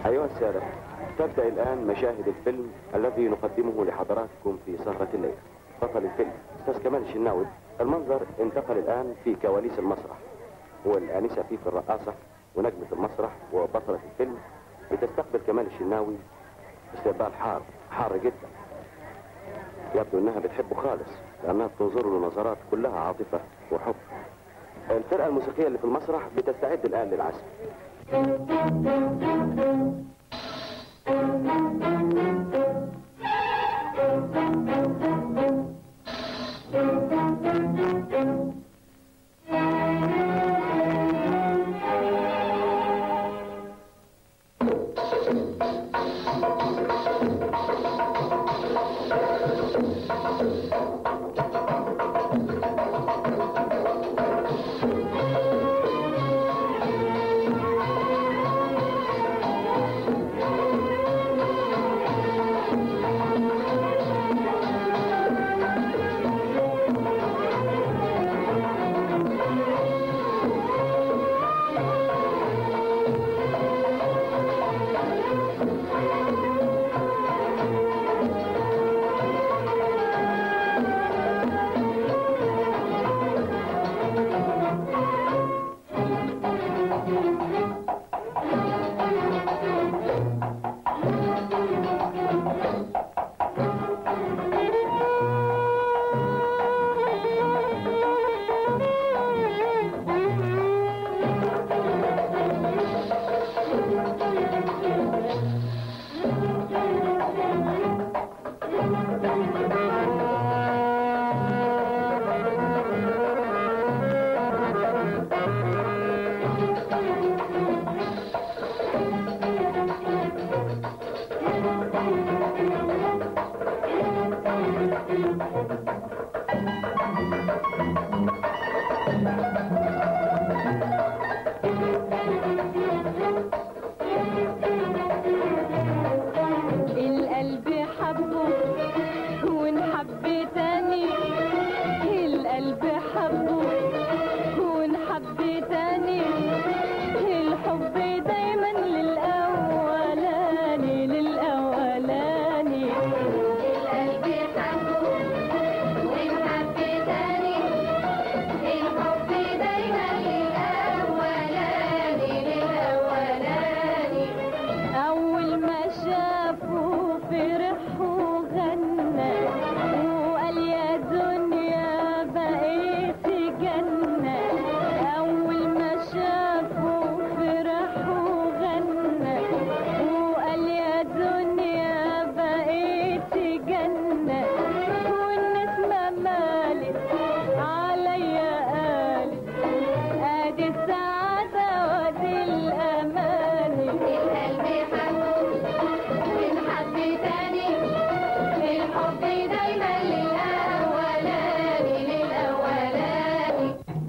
أيها السادة تبدأ الآن مشاهد الفيلم الذي نقدمه لحضراتكم في سهرة الليلة بطل الفيلم أستاذ كمال الشناوي المنظر انتقل الآن في كواليس المسرح والآنسة فيه في الرقاصة ونجمة المسرح وبطلة الفيلم بتستقبل كمال الشناوي استقبال حار حار جدا يبدو انها بتحبه خالص لانها بتنظر له نظرات كلها عاطفة وحب الفرقة الموسيقية اللي في المسرح بتستعد الآن للعزف القلب حبه ونحب تاني القلب حبه ونحب تاني الحب دايما للأولاني للأولاني القلب حبه ونحب تاني الحب دايما للأولاني للأولاني أول ما شافه فرح وغنى وقال يا دنيا بقيت جنة أول ما شافه فرح وغنى وقال يا دنيا بقيت جنة والناس ما مالت عليا قالت ادي السعادة وادي الأماني القلب حبه ونحب تاني الحب دايما للأولاني للأولاني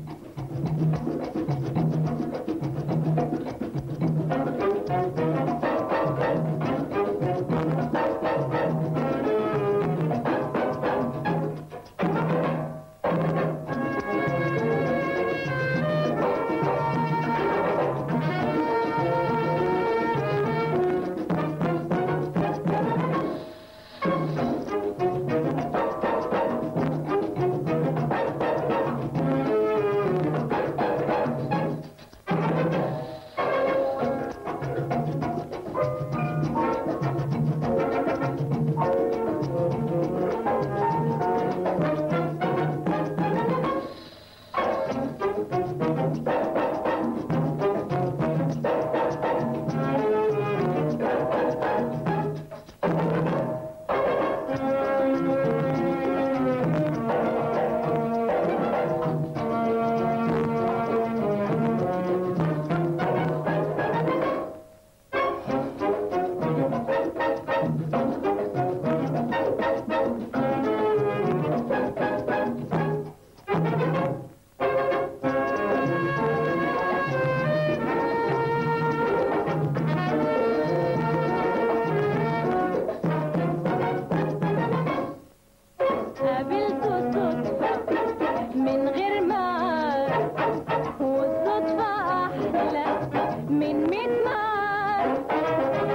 قابلته صدفة من غير معاد والصدفة أحلى من ميت معاد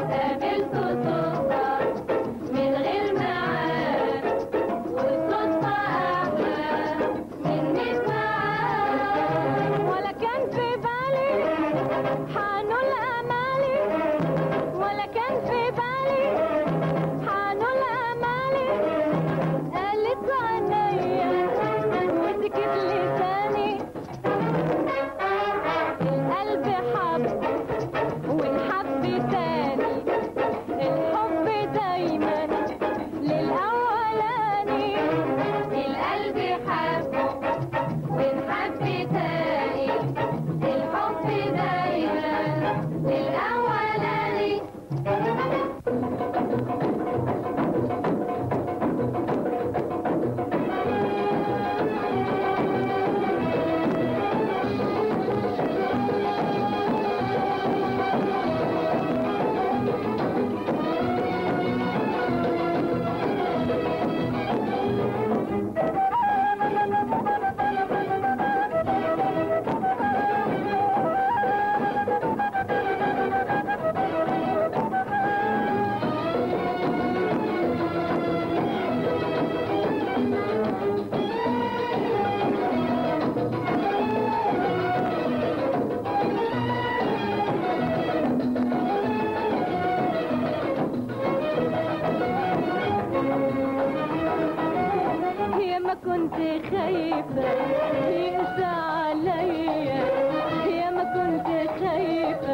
كنت خايفة يقسى عليا يا ما كنت خايفة